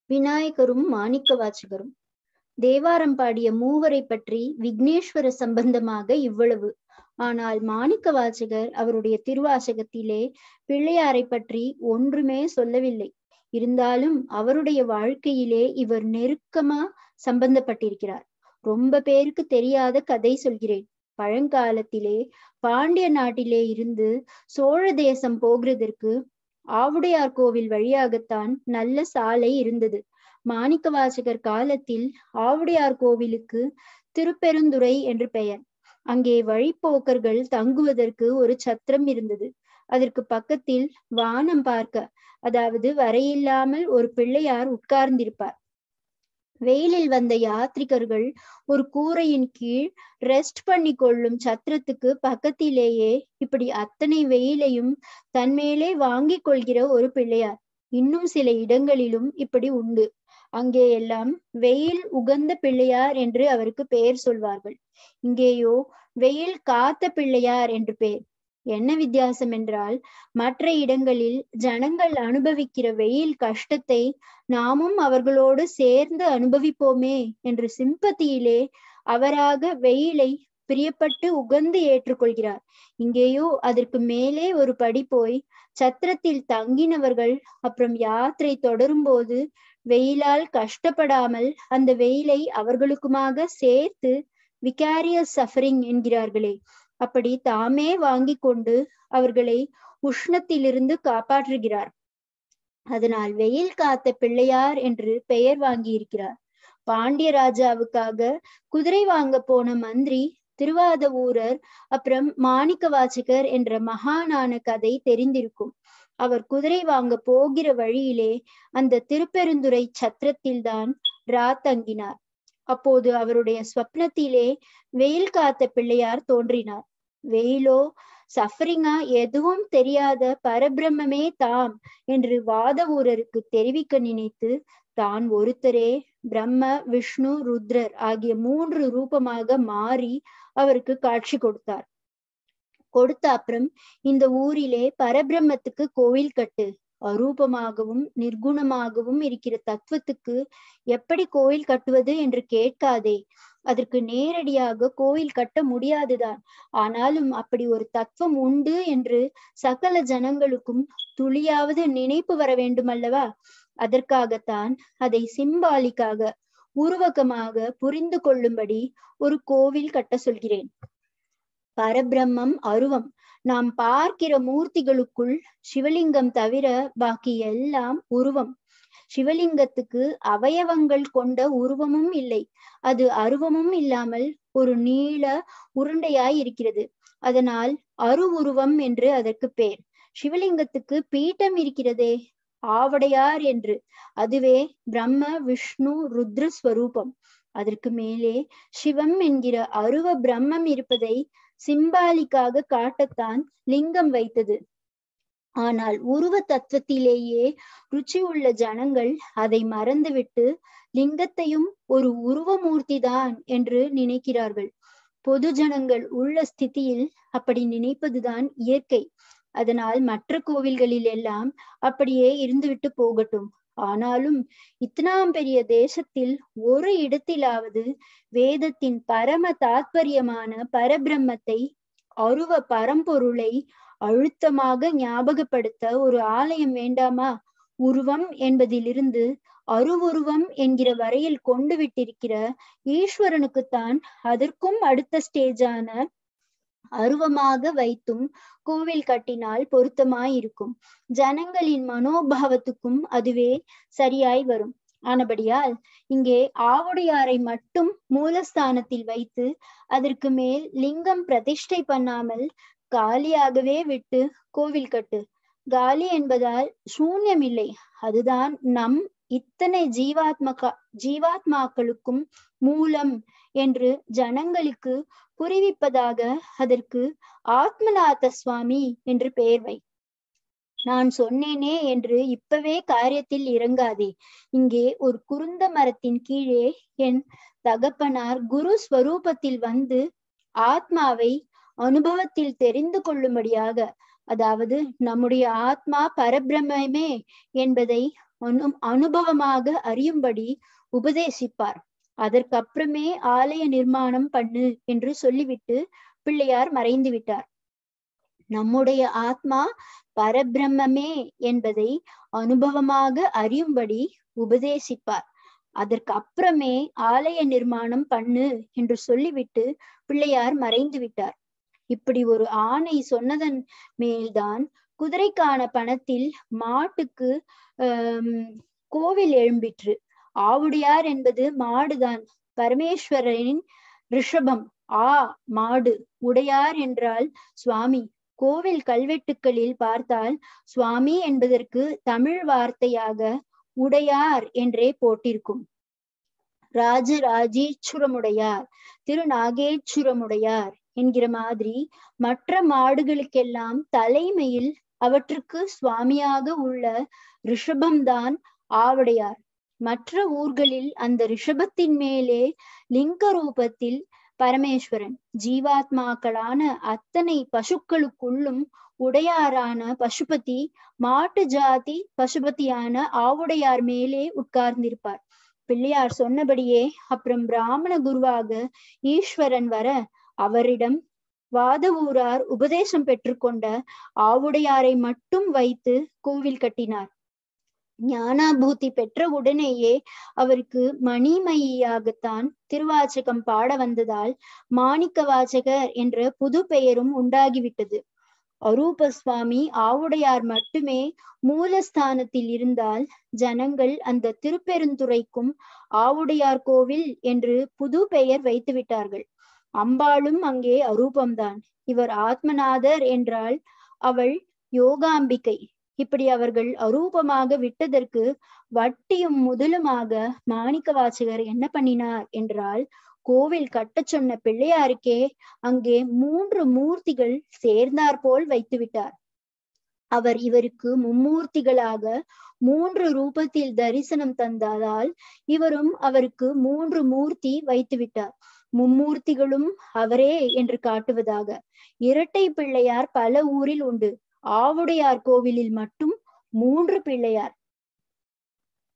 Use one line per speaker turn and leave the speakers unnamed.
விநாயகரும் மாணிக்க வாசகரும் தேவாரம் பாடிய மூவரை பற்றி விக்னேஸ்வர சம்பந்தமாக இவ்வளவு ஆனால் மாணிக்க வாசகர் அவருடைய திருவாசகத்திலே பிள்ளையாரை பற்றி ஒன்றுமே சொல்லவில்லை இருந்தாலும் அவருடைய வாழ்க்கையிலே இவர் நெருக்கமா சம்பந்தப்பட்டிருக்கிறார் ரொம்ப பேருக்கு தெரியாத கதை சொல்கிறேன் பழங்காலத்திலே பாண்டிய நாட்டிலே இருந்து சோழ தேசம் போகிறதற்கு ஆவுடையார் கோவில் வழியாகத்தான் நல்ல சாலை இருந்தது மாணிக்க வாசகர் காலத்தில் ஆவுடையார் கோவிலுக்கு திருப்பெருந்துறை என்று பெயர் அங்கே வழிப்போக்கர்கள் தங்குவதற்கு ஒரு சத்திரம் இருந்தது அதற்கு பக்கத்தில் வானம் பார்க்க அதாவது வரையில்லாமல் ஒரு பிள்ளையார் உட்கார்ந்திருப்பார் வெயிலில் வந்த யாத்ரிகர்கள் ஒரு கூரையின் கீழ் ரெஸ்ட் பண்ணி கொள்ளும் சத்திரத்துக்கு பக்கத்திலேயே இப்படி அத்தனை வெயிலையும் தன்மேலே வாங்கிக் கொள்கிற ஒரு பிள்ளையார் இன்னும் சில இடங்களிலும் இப்படி உண்டு அங்கே எல்லாம் வெயில் உகந்த பிள்ளையார் என்று அவருக்கு பெயர் சொல்வார்கள் இங்கேயோ வெயில் காத்த பிள்ளையார் என்று பெயர் என்ன வித்தியாசம் என்றால் மற்ற இடங்களில் ஜனங்கள் அனுபவிக்கிற வெயில் கஷ்டத்தை நாமும் அவர்களோடு சேர்ந்து அனுபவிப்போமே என்று சிம்பத்தியிலே அவராக வெயிலை பிரியப்பட்டு உகந்து ஏற்றுக்கொள்கிறார் இங்கேயோ அதற்கு மேலே ஒரு படி போய் சத்திரத்தில் தங்கினவர்கள் அப்புறம் யாத்திரை தொடரும் போது வெயிலால் கஷ்டப்படாமல் அந்த வெயிலை அவர்களுக்குமாக சேர்த்து விகாரியஸ் சஃபரிங் என்கிறார்களே அப்படி தாமே வாங்கி கொண்டு அவர்களை உஷ்ணத்திலிருந்து காப்பாற்றுகிறார் அதனால் வெயில் காத்த பிள்ளையார் என்று பெயர் வாங்கி இருக்கிறார் பாண்டிய ராஜாவுக்காக குதிரை வாங்க போன மந்திரி திருவாத ஊரர் அப்புறம் மாணிக்க வாசகர் என்ற மகானான கதை தெரிந்திருக்கும் அவர் குதிரை வாங்க போகிற வழியிலே அந்த திருப்பெருந்துறை சத்திரத்தில்தான் ரா தங்கினார் அப்போது அவருடைய ஸ்வப்னத்திலே வெயில் காத்த பிள்ளையார் தோன்றினார் வெயிலோ சஃபரிங்கா எதுவும் தெரியாத பரபிரம்மே தாம் என்று வாத ஊரருக்கு தெரிவிக்க நினைத்து தான் ஒருத்தரே பிரம்ம விஷ்ணு ருத்ரர் ஆகிய மூன்று ரூபமாக மாறி அவருக்கு காட்சி கொடுத்தார் கொடுத்த அப்புறம் இந்த ஊரிலே பரபிரம்மத்துக்கு கோவில் கட்டு அரூபமாகவும் நிர்குணமாகவும் இருக்கிற தத்துவத்துக்கு எப்படி கோயில் கட்டுவது என்று கேட்காதே அதற்கு நேரடியாக கோயில் கட்ட முடியாதுதான் ஆனாலும் அப்படி ஒரு தத்துவம் உண்டு என்று சகல ஜனங்களுக்கும் துளியாவது நினைப்பு வர வேண்டும் அல்லவா அதற்காகத்தான் அதை சிம்பாலிக்காக உருவகமாக புரிந்து கொள்ளும்படி ஒரு கோவில் கட்ட சொல்கிறேன் பரபிரம்மம் அருவம் நாம் பார்க்கிற மூர்த்திகளுக்குள் சிவலிங்கம் தவிர பாக்கி எல்லாம் உருவம் சிவலிங்கத்துக்கு அவயவங்கள் கொண்ட உருவமும் இல்லை அது அருவமும் இல்லாமல் ஒரு நீள உருண்டையாய் இருக்கிறது அதனால் அருவுருவம் என்று அதற்கு பேர் சிவலிங்கத்துக்கு பீட்டம் இருக்கிறதே ஆவடையார் என்று அதுவே பிரம்ம விஷ்ணு ருத்ர ஸ்வரூபம் அதற்கு மேலே சிவம் என்கிற அருவ பிரம்மம் இருப்பதை சிம்பாலிக்காக காட்டத்தான் லிங்கம் வைத்தது ஆனால் உருவ தத்துவத்திலேயே ருச்சி உள்ள ஜனங்கள் அதை மறந்துவிட்டு லிங்கத்தையும் ஒரு உருவமூர்த்தி தான் என்று நினைக்கிறார்கள் பொது ஜனங்கள் உள்ள ஸ்திதியில் அப்படி நினைப்பதுதான் இயற்கை அதனால் மற்ற கோவில்களில் எல்லாம் அப்படியே இருந்துவிட்டு போகட்டும் ஆனாலும் இத்தனாம் பெரிய தேசத்தில் ஒரு இடத்திலாவது வேதத்தின் பரம தாத்பரியமான பரபிரம்மத்தை அருவ பரம்பொருளை அழுத்தமாக ஞாபகப்படுத்த ஒரு ஆலயம் வேண்டாமா உருவம் என்பதிலிருந்து அருவுருவம் என்கிற வரையில் கொண்டு விட்டிருக்கிற ஈஸ்வரனுக்குத்தான் அதற்கும் அடுத்த ஸ்டேஜான அருவமாக வைத்தும் கோவில் கட்டினால் பொருத்தமாயிருக்கும் ஜனங்களின் மனோபாவத்துக்கும் அதுவே சரியாய் வரும் ஆனபடியால் இங்கே ஆவுடையாரை மட்டும் மூலஸ்தானத்தில் வைத்து அதற்கு மேல் லிங்கம் பிரதிஷ்டை பண்ணாமல் காலியாகவே விட்டு கோவில் கட்டு காலி என்பதால் சூன்யம் இல்லை அதுதான் நம் இத்தனை ஜீவாத்மகா ஜீவாத்மாக்களுக்கும் மூலம் என்று ஜனங்களுக்கு புரிவிப்பதாக அதற்கு ஆத்மநாத சுவாமி என்று பெயர் வை நான் சொன்னேனே என்று இப்பவே காரியத்தில் இறங்காதே இங்கே ஒரு குருந்த மரத்தின் கீழே என் தகப்பனார் குரு ஸ்வரூபத்தில் வந்து ஆத்மாவை அனுபவத்தில் தெரிந்து கொள்ளும்படியாக அதாவது நம்முடைய ஆத்மா பரபிரமே என்பதை அனு அனுபவமாக அறியும்படி உபதேசிப்பார் அதற்கப்புறமே ஆலய நிர்மாணம் பண்ணு என்று சொல்லிவிட்டு பிள்ளையார் மறைந்து விட்டார் நம்முடைய ஆத்மா பரபிரம்மே என்பதை அனுபவமாக அறியும்படி உபதேசிப்பார் அதற்கு அப்புறமே ஆலய நிர்மாணம் பண்ணு என்று சொல்லிவிட்டு பிள்ளையார் மறைந்து விட்டார் இப்படி ஒரு ஆணை சொன்னதன் மேல்தான் குதிரைக்கான பணத்தில் மாட்டுக்கு ஆஹ் கோவில் எழும்பிற்று ஆவுடையார் என்பது மாடுதான் பரமேஸ்வரனின் ரிஷபம் ஆ மாடு உடையார் என்றால் சுவாமி கோவில் கல்வெட்டுக்களில் பார்த்தால் சுவாமி என்பதற்கு தமிழ் வார்த்தையாக உடையார் என்றே போட்டிருக்கும் ராஜராஜீச்சுரமுடையார் திருநாகேச்சுரமுடையார் என்கிற மாதிரி மற்ற மாடுகளுக்கெல்லாம் தலைமையில் அவற்றுக்கு சுவாமியாக உள்ள ரிஷபம்தான் ஆவுடையார் மற்ற ஊர்களில் அந்த ரிஷபத்தின் மேலே லிங்க ரூபத்தில் பரமேஸ்வரன் ஜீவாத்மாக்களான அத்தனை பசுக்களுக்குள்ளும் உடையாரான பசுபதி மாட்டு ஜாதி பசுபதியான ஆவுடையார் மேலே உட்கார்ந்திருப்பார் பிள்ளையார் சொன்னபடியே அப்புறம் பிராமண குருவாக ஈஸ்வரன் வர அவரிடம் வாதவூரார் உபதேசம் பெற்றுக்கொண்ட ஆவுடையாரை மட்டும் வைத்து கோவில் கட்டினார் ஞானாபூதி பெற்ற உடனேயே அவருக்கு மணிமயியாகத்தான் திருவாச்சகம் பாட வந்ததால் மாணிக்க வாசகர் என்ற புது பெயரும் உண்டாகிவிட்டது அரூப சுவாமி ஆவுடையார் மட்டுமே மூலஸ்தானத்தில் இருந்தால் ஜனங்கள் அந்த திருப்பெருந்துறைக்கும் ஆவுடையார் கோவில் என்று புது பெயர் வைத்து விட்டார்கள் அம்பாளும் அங்கே அரூபம்தான் இவர் ஆத்மநாதர் என்றால் அவள் யோகாம்பிகை இப்படி அவர்கள் அரூபமாக விட்டதற்கு வட்டியும் முதலுமாக மாணிக்க வாசகர் என்ன பண்ணினார் என்றால் கோவில் கட்டச் சொன்ன பிள்ளையாருக்கே அங்கே மூன்று மூர்த்திகள் சேர்ந்தார் போல் வைத்து விட்டார் அவர் இவருக்கு மும்மூர்த்திகளாக மூன்று ரூபத்தில் தரிசனம் தந்ததால் இவரும் அவருக்கு மூன்று மூர்த்தி வைத்து விட்டார் மும்மூர்த்திகளும் அவரே என்று காட்டுவதாக இரட்டை பிள்ளையார் பல ஊரில் உண்டு ஆவுடையார் கோவிலில் மட்டும் மூன்று பிள்ளையார்